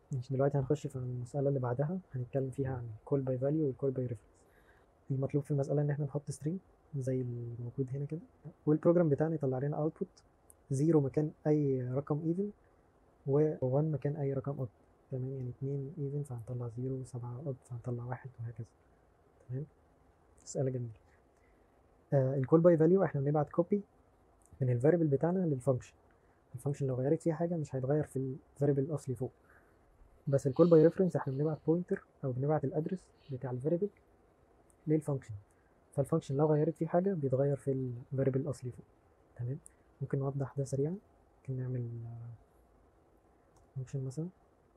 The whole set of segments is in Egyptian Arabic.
ماشي دلوقتي هنخش في المسألة اللي بعدها هنتكلم فيها عن الكول باي فاليو والكول باي ريفرنس المطلوب في المسألة إن احنا نحط سترينج زي الموجود هنا كده والبروجرام بتاعنا يطلع لنا اوتبوت زيرو مكان أي رقم ايفن و1 مكان أي رقم odd تمام يعني اتنين ايفن فهنطلع زيرو سبعة odd فهنطلع واحد وهكذا تمام مسألة جميلة آه الكول باي فاليو احنا بنبعت كوبي من الفاريبل بتاعنا للفانكشن الفانكشن لو غيرت فيها حاجة مش هيتغير في الفاريبل الأصلي فوق بس الكول باي ريفرنس احنا بنبعت بوينتر او بنبعت الادرس بتاع الفاريبل للفانكشن فالفانكشن لو غيرت فيه حاجه بيتغير في الفاريبل الاصلي فوق تمام ممكن نوضح ده سريعا ممكن نعمل فانكشن مثلا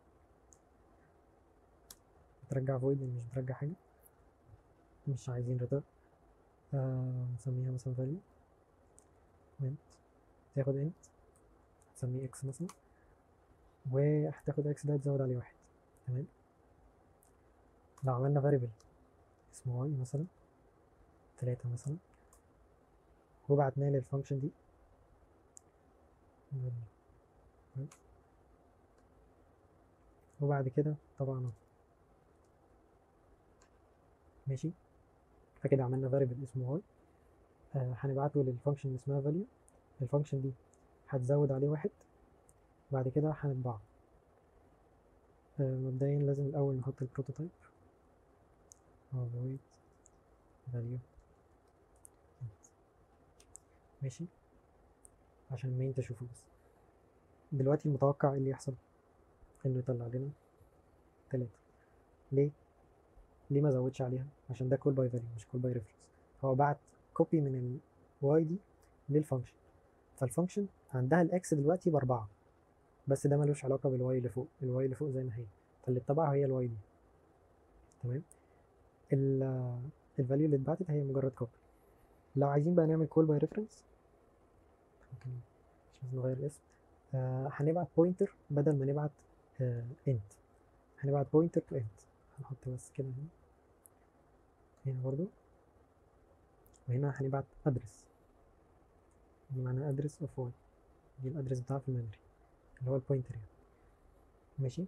بترجع void يعني مش بترجع حاجه مش عايزين return آه نسميها مثلا value int تاخد int هتسميه x مثلا وهتاخد اكس ده تزود عليه واحد تمام لو عملنا variable اسمه y مثلا تلاتة مثلا وبعتناه للفانكشن دي وبعد كده طبعا ماشي فكده عملنا variable اسمه y آه هنبعته للفانكشن اللي اسمها value الفانكشن دي هتزود عليه واحد بعد كده هنطبعه آه مبدئيا لازم الأول نحط البروتوتايب void value ماشي عشان المين تشوفه بس دلوقتي المتوقع اللي يحصل انه يطلع لنا تلاتة ليه؟ ليه ما زودش عليها؟ عشان ده كول باي فاليو مش كول باي ريفرنس هو بعت كوبي من الواي دي للفانكشن فالفانكشن عندها الاكس دلوقتي باربعة بس ده ملوش علاقة بالواي اللي فوق الواي اللي فوق زي ما هي فاللي اتبعها هي الواي دي تمام الفاليو اللي اتبعتت هي مجرد كوبي لو عايزين بقى نعمل كول باي ريفرنس ممكن مش لازم نغير الاسم آه هنبعت بوينتر بدل ما نبعت آه انت هنبعت بوينتر تو انت هنحط بس كده هنا هنا برضو وهنا هنبعت ادرس دي معناها ادرس اوف واي دي الادرس بتاعها في الميموري اللي هو البوينتر يعني ماشي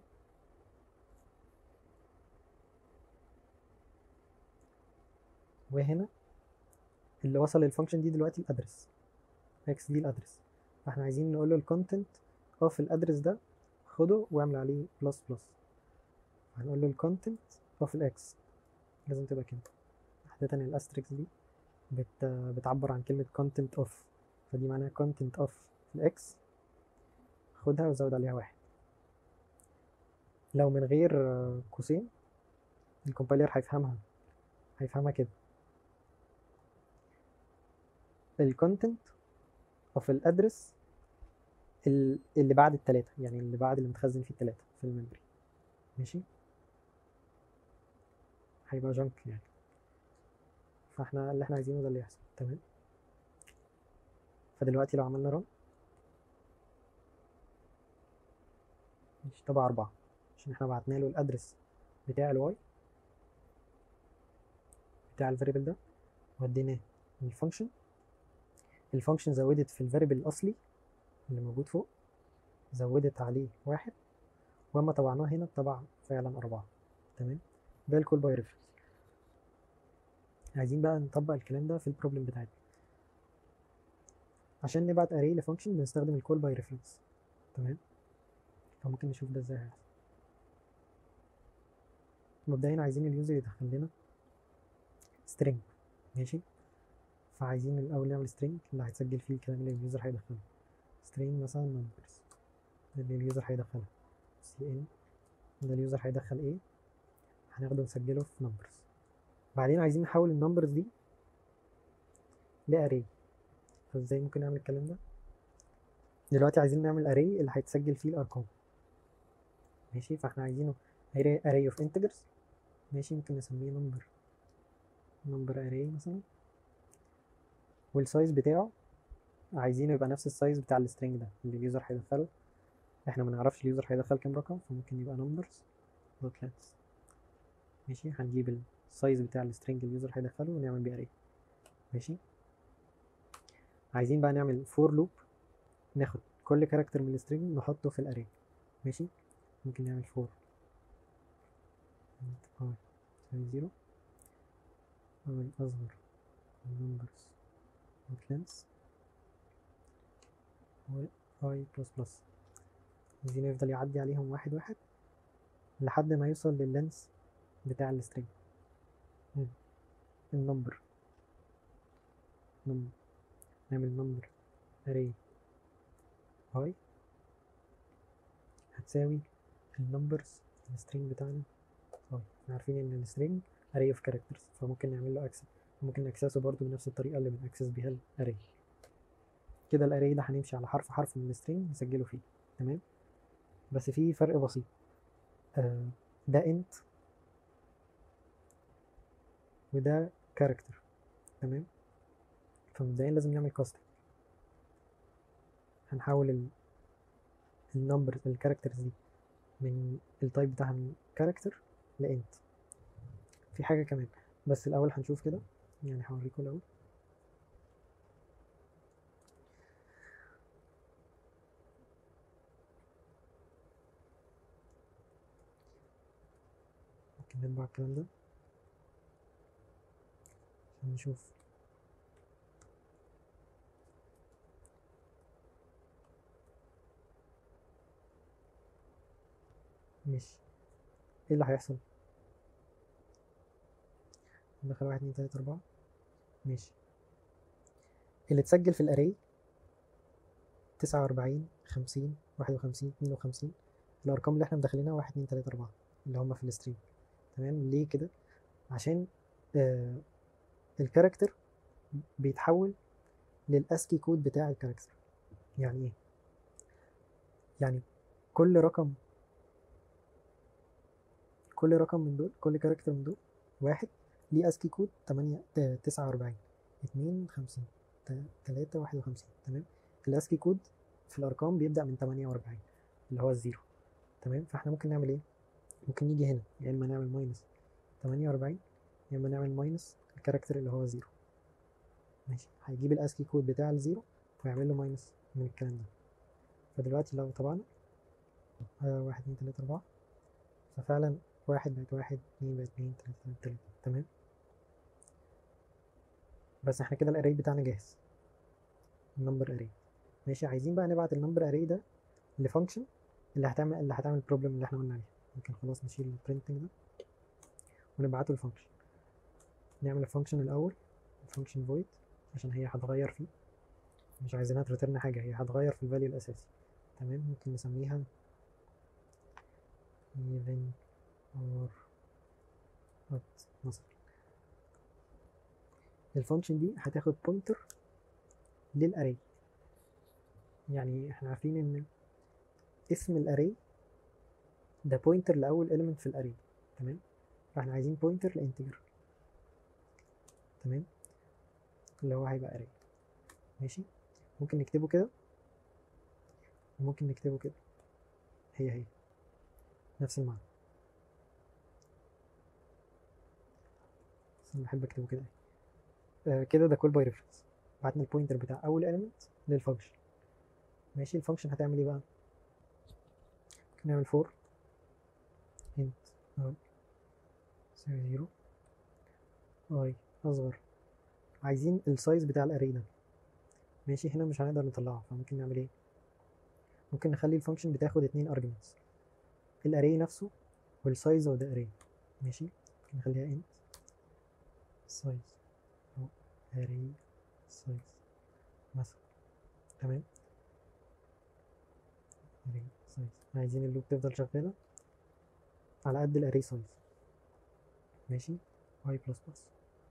وهنا اللي وصل للفانكشن دي دلوقتي الادرس اكس دي الادرس فاحنا عايزين نقول له الكونتنت اوف الادرس ده خده واعمل عليه بلس بلس هنقول له الكونتنت اوف الاكس لازم تبقى كده عادة الاستريكس دي بت بتعبر عن كلمة content of فدي معناها content of الاكس خدها وزود عليها واحد لو من غير قوسين الكومبايلر هيفهمها هيفهمها كده الكونتنت اوف الادرس اللي بعد التلاتة يعني اللي بعد اللي متخزن فيه التلاتة في الميموري ماشي هيبقى جنك يعني فاحنا اللي احنا عايزينه ده اللي يحصل تمام فدلوقتي لو عملنا رن مش طبعا أربعة عشان احنا بعتنا له الأدرس بتاع الواي بتاع الفاريبل ده وديناه للفانكشن الفانكشن زودت في الفاريبل الأصلي اللي موجود فوق زودت عليه واحد واما طبعناه هنا طبع فعلا أربعة تمام ده الكول باي ريفرنس عايزين بقى نطبق الكلام ده في البروبلم بتاعتنا عشان نبعت اري لفانكشن بنستخدم الكول باي ريفرنس تمام فممكن نشوف ده ازاي هيحصل مبدئيا عايزين اليوزر يدخل لنا string ماشي فعايزين الاول نعمل string اللي هيتسجل فيه الكلام اللي اليوزر هيدخله string مثلا numbers اللي اليوزر هيدخلها cn ده اليوزر هيدخل ايه هناخده نسجله في numbers بعدين عايزين نحول النمبرز دي لاري فازاي ممكن نعمل الكلام ده دلوقتي عايزين نعمل اري اللي هيتسجل فيه الارقام ماشي فاحنا عايزينه array of integers ماشي ممكن نسميه number number array مثلا والسايز بتاعه عايزينه يبقى نفس السايز بتاع السترينج ده اللي اليوزر هيدخله احنا ما نعرفش اليوزر هيدخل كام رقم فممكن يبقى numbers دوت lets ماشي هنجيب السايز بتاع السترينج اليوزر هيدخله ونعمل بيه array ماشي عايزين بقى نعمل فور لوب ناخد كل كاركتر من السترينج نحطه في الاري ماشي ممكن نعمل فور int i تساوي زيرو i أصغر من numbers not length و i plus plus عايزين يفضل يعدي عليهم واحد واحد لحد ما يوصل لللينس بتاع السترينج النمبر نمبر نعمل نمبر array i هتساوي النمبرز السترينج بتاعنا طيب احنا عارفين ان السترينج array of characters فممكن نعمل له access ممكن نكسسه برضو بنفس الطريقة اللي بنأكسس بيها الاري كده الاري ده هنمشي على حرف حرف من السترينج نسجله فيه تمام بس في فرق بسيط آه ده انت وده كاركتر تمام فمبدئيا لازم نعمل كاستنج هنحول النمبر الكاركترز دي من التايب بتاعها من كاركتر لانت في حاجة كمان بس الأول هنشوف كده يعني هوريكم الأول ممكن نطبع الكلام ده عشان نشوف ماشي ايه اللي هيحصل ندخل واحد اتنين تلاتة أربعة ماشي اللي اتسجل في الأري تسعة وأربعين خمسين واحد وخمسين اتنين وخمسين الأرقام اللي احنا مدخلينها واحد اتنين تلاتة أربعة اللي هما في الستريم تمام ليه كده عشان آه الكاركتر بيتحول للاسكي كود بتاع الكاركتر يعني ايه يعني كل رقم كل رقم من دول كل كاركتر من دول واحد ليه اسكي كود تمانية تسعة وأربعين اتنين خمسين تلاتة واحد وخمسين تمام الاسكي كود في الأرقام بيبدأ من تمانية وأربعين اللي هو الزيرو تمام فاحنا ممكن نعمل ايه ممكن نيجي هنا يا اما نعمل ماينس تمانية وأربعين يا اما نعمل ماينس الكاركتر اللي هو زيرو ماشي هيجيب الاسكي كود بتاع الزيرو ويعمل له ماينس من الكلام ده فدلوقتي لو طبعنا آه واحد اتنين تلاتة أربعة ففعلا واحد بقت واحد اتنين بقت اتنين تلاتة بقت تلاتة تمام بس احنا كده الاري بتاعنا جاهز النمبر اري ماشي عايزين بقى نبعت النمبر اري ده لفانكشن اللي هتعمل اللي هتعمل البروبلم اللي احنا قلنا عليها ممكن خلاص نشيل البرينتنج ده ونبعته الفانكشن نعمل الفانكشن الاول الفانكشن void عشان هي هتغير فيه مش عايزينها تريترن حاجة هي هتغير في الفاليو الأساسي تمام ممكن نسميها even or odd مثلا الفانكشن دي هتاخد بوينتر للأري يعني احنا عارفين ان اسم الأري ده بوينتر لأول element في الأري تمام فاحنا عايزين بوينتر لانتجر تمام اللي هو هيبقى array ماشي ممكن نكتبه كده وممكن نكتبه كده هي هي نفس المعنى بس انا بحب اكتبه كده آه كده ده كول باي ريفرنس بعتنا البوينتر بتاع اول element للفانكشن ماشي الفانكشن هتعمل ايه بقى ممكن نعمل فور int i يساوي زيرو i اصغر عايزين السايز بتاع الاري ده ماشي هنا مش هنقدر نطلعه فممكن نعمل ايه ممكن نخلي الفانكشن بتاخد اتنين arguments الاري نفسه والسايز اوف ذا array ماشي ممكن نخليها int size او array size مثلا تمام array size عايزين اللوب تفضل شغالة على قد الاري سايز ماشي y بلس بلس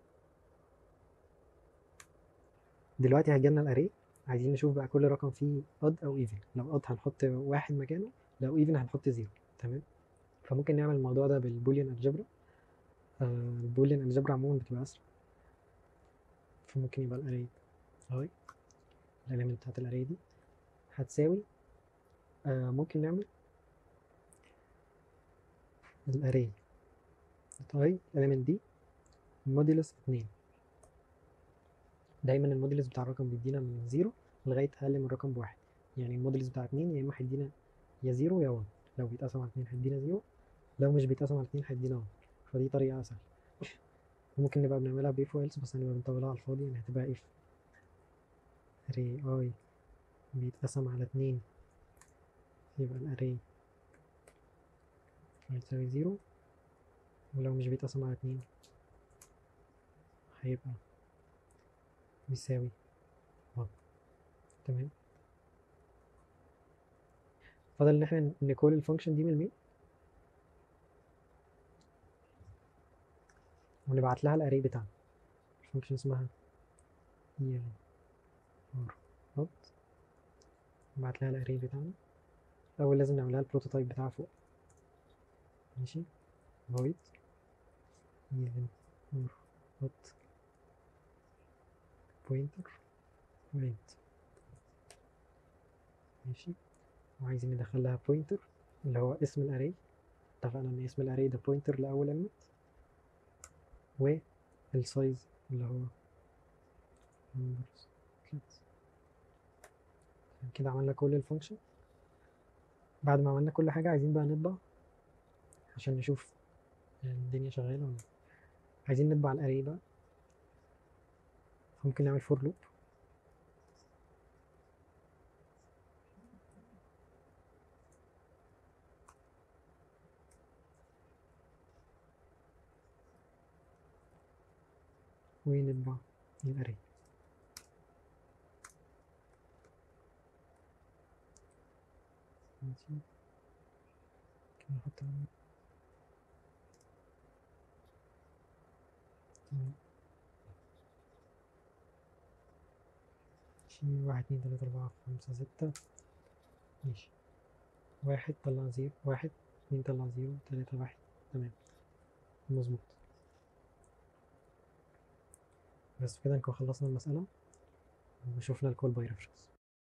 دلوقتي هيجيلنا الاري عايزين نشوف بقى كل رقم فيه odd او even لو odd هنحط واحد مكانه لو even هنحط زيرو تمام فممكن نعمل الموضوع ده بالبوليان الجبرا آه البوليان الجبرا عموما بتبقى اسرع فممكن يبقى الاري اهي الاليمنت بتاعت الاري دي هتساوي آه ممكن نعمل الاري اي الاليمنت دي موديلس اتنين دايما الموديلس بتاع الرقم بيدينا من زيرو لغاية أقل من الرقم بواحد يعني الموديلس بتاع اتنين يا إما هيدينا يا زيرو يا ون لو بيتقسم على اتنين هيدينا زيرو لو مش بيتقسم على اتنين هيدينا 1 فدي طريقة أسهل ممكن نبقى بنعملها بإف وإلس بس هنبقى بنطولها على الفاضي يعني هتبقى إف أري أي بيتقسم على اتنين يبقى الأري هيساوي زيرو ولو مش بيتقسم على اتنين هيبقى بيساوي 1 تمام فضل ان احنا نكول الفانكشن دي من المين ونبعت لها الاري بتاعنا الفانكشن اسمها ال اور نوت نبعت لها الاري بتاعنا الاول لازم نعملها البروتوتايب بتاعها فوق ماشي void even or not pointer rent ماشي وعايزين ندخل لها pointer اللي هو اسم الاري اتفقنا ان اسم الاري ده pointer لاول element والسايز اللي هو numbers kids كده عملنا كل الفانكشن بعد ما عملنا كل حاجة عايزين بقى نطبع عشان نشوف الدنيا شغالة ولا عايزين نطبع الاري بقى ممكن نعمل فور لوب ونطبع الاري ماشي كده نحط تمام ماشي واحد اتنين تلاتة أربعة خمسة ستة ماشي واحد طلع زيرو واحد اتنين طلع زيرو تلاتة واحد تمام مظبوط بس كده نكون خلصنا المسألة وشوفنا الكول باي ريفرنس